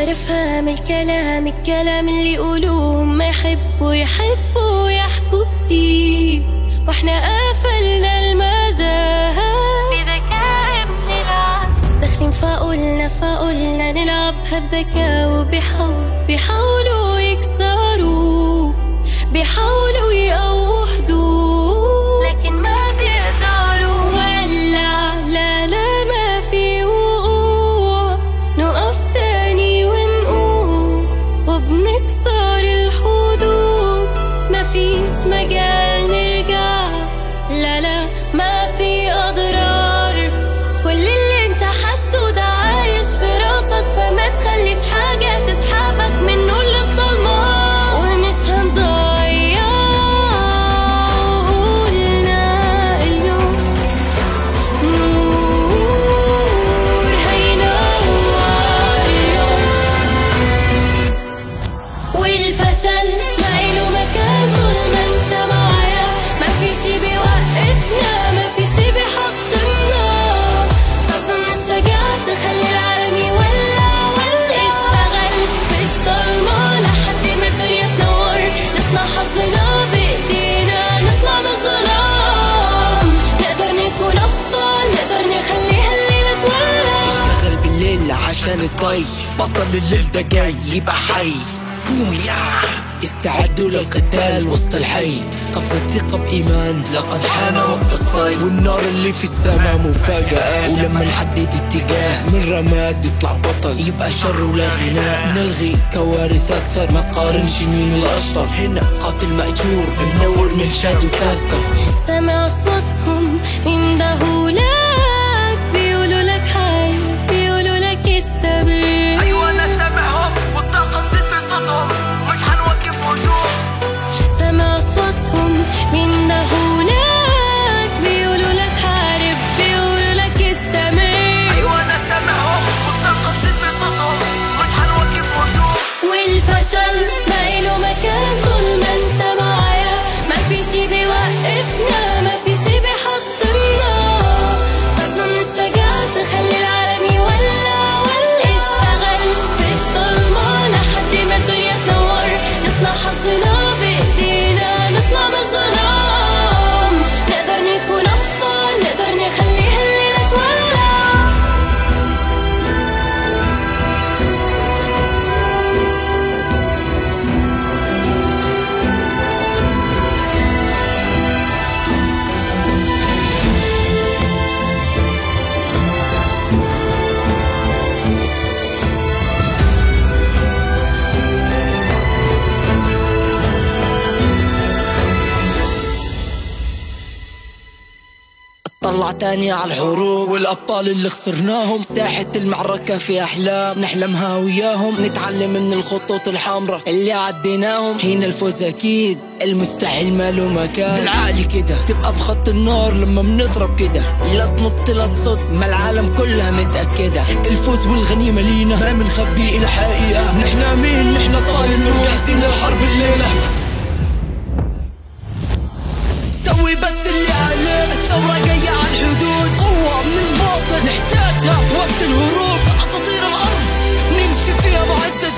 افهم الكلام الكلام اللي يقولوه ما يحبوا يحبوا يحكوا كتير واحنا قفلنا المجال بذكاء بنلعب داخلين فقلنا فقلنا نلعبها بذكاء وبيحاولوا بيحاولوا يكسروا بيحاولوا يقووا حدود لكن ما بيقدروا ولع لا لا ما في وقوع نقف تاني ونقوم وبنكسر الحدود ما فيش مجال نرجع لا لا ما في أضرار كل اللي انت حاسه ده عايش في راسك فما تخليش حاجة تسحبك منه للضلمة ومش هنضيع قولنا اليوم نور هينور اليوم والفشل ما له مكان طول ما انت معايا ما في شي بيوقفنا ما في شي بيحطمنا طب ظن الشجاعة تخلي العالم يولع ولا اشتغل في الضلمة لحد ما الدنيا تنور نصنع حظنا بايدينا نطلع من الظلام نقدر نكون ابطال نقدر نخلي هالليلة تولع اشتغل بالليل عشان الضي بطل الليل ده جاي يبقى حي بوم يا استعدوا للقتال وسط الحي قفزة ثقة بإيمان لقد حان وقت الصيد والنار اللي في السماء مفاجأة ولما نحدد اتجاه من رماد يطلع بطل يبقى شر ولا غناء نلغي كوارث أكثر ما تقارنش مين الأشطر هنا قاتل مأجور بنور من شادو كاستر سامع أصواتهم من دهولك بيقولوا لك حي بيقولوا لك استمر أيوة أنا سامعهم والطاقة تزيد بصوتهم مش هنوقف هجوم سامع أصواتهم من دهولك بيقولوا لك حارب بيقولوا لك استمر أيوة أنا سامعهم والطاقة تزيد بصوتهم مش هنوقف هجوم والفشل ما له مكان طول ما انت معايا ما في شي بيوقفنا ما في شي بيحطمنا طب ظن الشجاعة تخلي العالم يولع ولا اشتغل في الضلمة لحد ما الدنيا تنور نصنع حظنا بايدينا نطلع من الظلام نقدر نكون ابطال نقدر نخلي هالليلة تولع طلع تاني على الحروب والأبطال اللي خسرناهم ساحة المعركة في أحلام نحلمها وياهم نتعلم من الخطوط الحمراء اللي عديناهم هنا الفوز أكيد المستحيل ماله مكان بالعقل كده تبقى بخط النار لما بنضرب كده لا تنط لا تصد ما العالم كلها متأكدة الفوز والغنيمة لينا ما بنخبي الحقيقة نحنا مين نحنا الطايلين جاهزين للحرب الليلة سوي بس اللي عليك الثورة جاية على الحدود قوة من الباطن نحتاجها وقت الهروب أساطير الأرض نمشي فيها بعزة